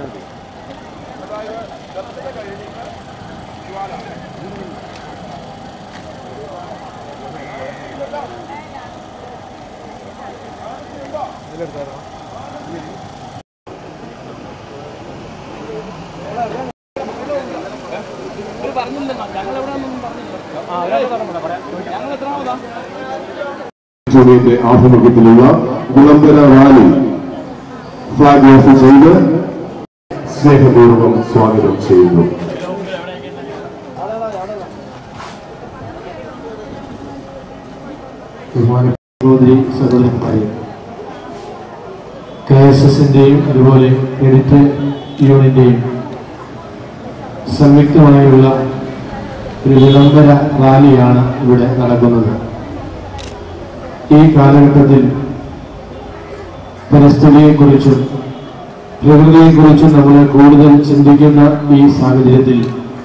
യൂണിയന്റെ ആഭിമുഖ്യത്തിലുള്ള വിളംബര rally flag of ചെയ്ത് സ്നേഹപൂർവ്വം സ്വാഗതം ചെയ്യുന്നു ബഹുമാന സഹോദരി സഹോദരന്മാരെ കെ എസ് എസിന്റെയും അതുപോലെ എഡിറ്റ് യൂണിയന്റെയും സംയുക്തമായുള്ള ഒരു വിളംബര റാലിയാണ് ഇവിടെ നടക്കുന്നത് ഈ കാലഘട്ടത്തിൽ പരിസ്ഥിതിയെക്കുറിച്ചും പ്രകൃതിയെക്കുറിച്ചും നമ്മൾ കൂടുതൽ ചിന്തിക്കുന്ന ഈ സാഹചര്യത്തിൽ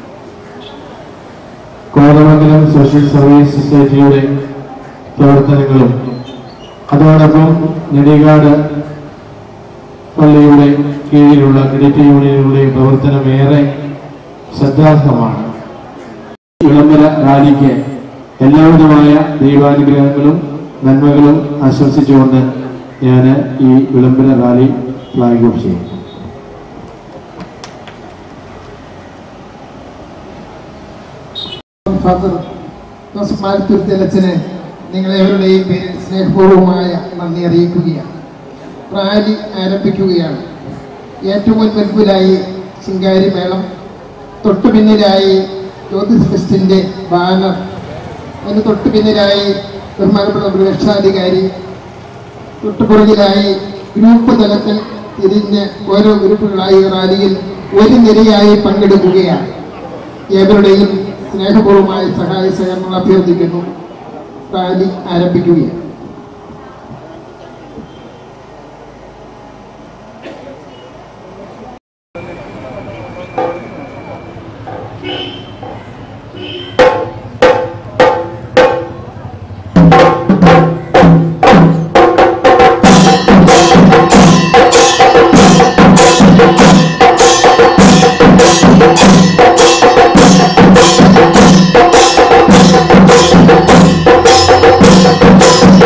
കോതമംഗലം സോഷ്യൽ സർവീസ് സൊസൈറ്റിയുടെ പ്രവർത്തനങ്ങളും അതോടൊപ്പം നെടികാട് പള്ളിയുടെ കീഴിലുള്ള ക്രെഡിറ്റ് യൂണിയനുകളുടെ പ്രവർത്തനം ഏറെ ശ്രദ്ധാർഹമാണ് വിളംബര റാലിക്ക് എല്ലാവിധമായ ദൈവാനുഗ്രഹങ്ങളും നന്മകളും ആശംസിച്ചുകൊണ്ട് ഞാൻ ഈ വിളംബര റാലി ഫ്ലാഗ് ഓഫ് ചെയ്യും ഫാദർ ജോസഫ് മാലത്തുരുത്തലച്ചന് നിങ്ങളെവരുടെയും പേരിൽ സ്നേഹപൂർവമായ നന്ദി അറിയിക്കുകയാണ് റാലി ആരംഭിക്കുകയാണ് ഏറ്റവും മുൻപിലായി ശിങ്കാരി മേളം തൊട്ടു പിന്നിലായി ജ്യോതിസ് ഫെസ്റ്റിന്റെ ബാനർ അതിന് തൊട്ടു പിന്നിലായി ബഹുമാനപ്പെട്ട ഒരു രക്ഷാധികാരി തൊട്ടുപുറകിലായി ഗ്രൂപ്പ് തലത്തിൽ തിരിഞ്ഞ് ഓരോ ഗ്രൂപ്പുകളായി റാലിയിൽ ഒരു നിരയായി പങ്കെടുക്കുകയാണ് ഏവരുടെയും സ്നേഹപൂർവമായ സഹായ സഹകരണങ്ങൾ അഭ്യർത്ഥിക്കുന്നു റാലി ആരംഭിക്കുകയാണ് Thank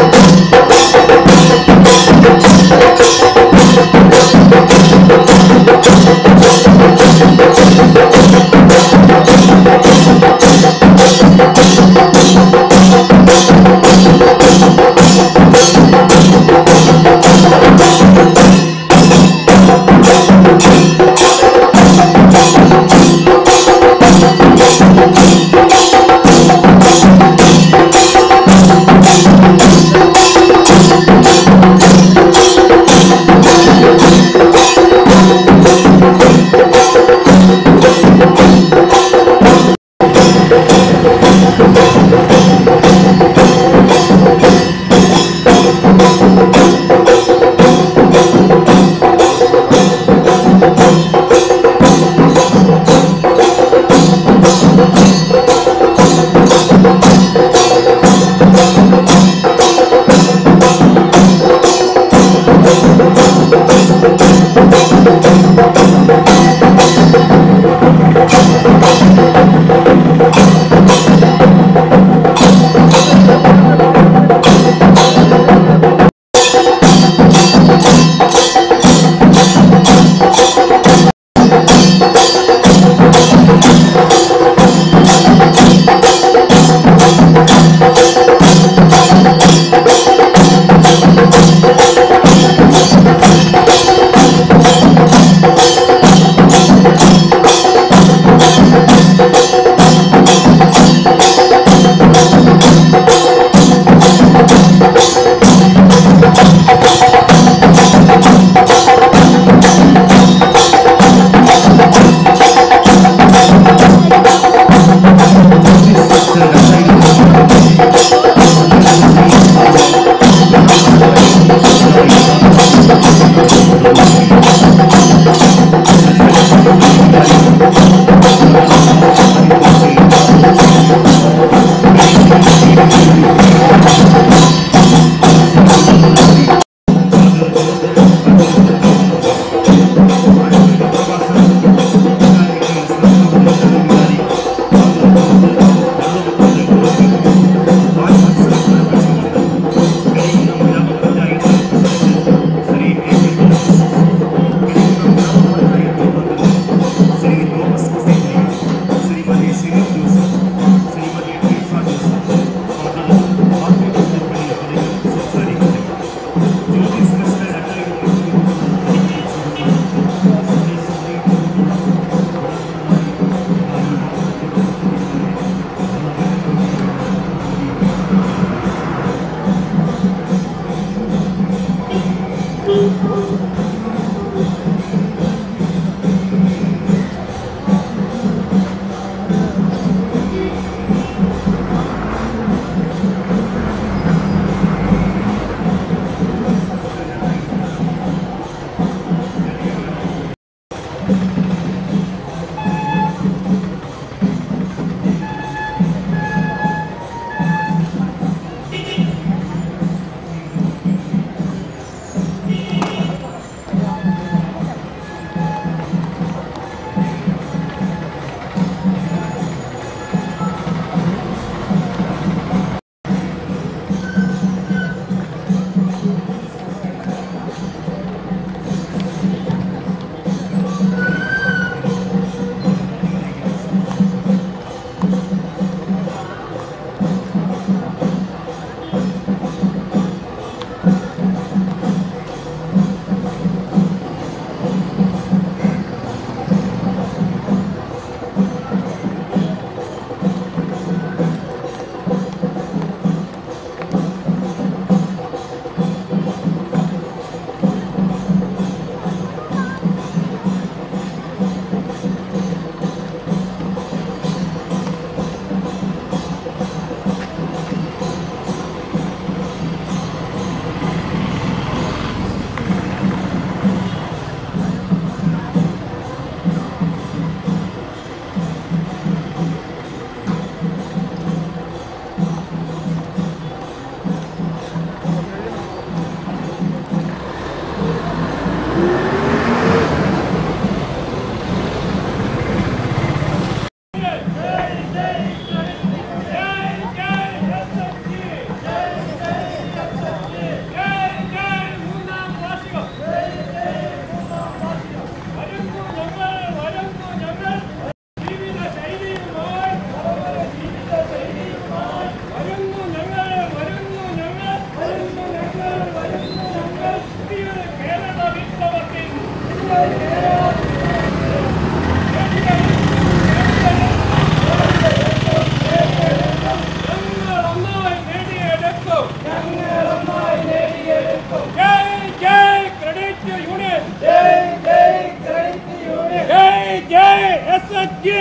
എസ്എച്ച്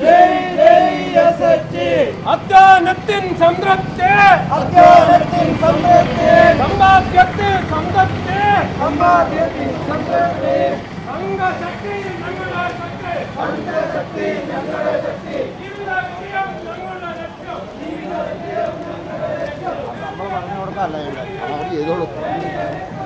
അധ്വാനത്തിൻ സംതൃപ്തി അധ്വാനത്തിൻ സംതൃപ്തി സമ്പാദ്യത്തിൽ സംതൃപ്തി സമ്പാദ്യത്തിൻ സംതൃപ്തി സംഘശക്തി ഞങ്ങളുടെ ശക്തി സംഘശക്തി ഞങ്ങളുടെ ശക്തി ജീവിത വിജയം ഞങ്ങളുടെ ലക്ഷ്യം നമ്മൾ പറഞ്ഞു കൊടുക്കാല്ല ചെയ്തോളൂ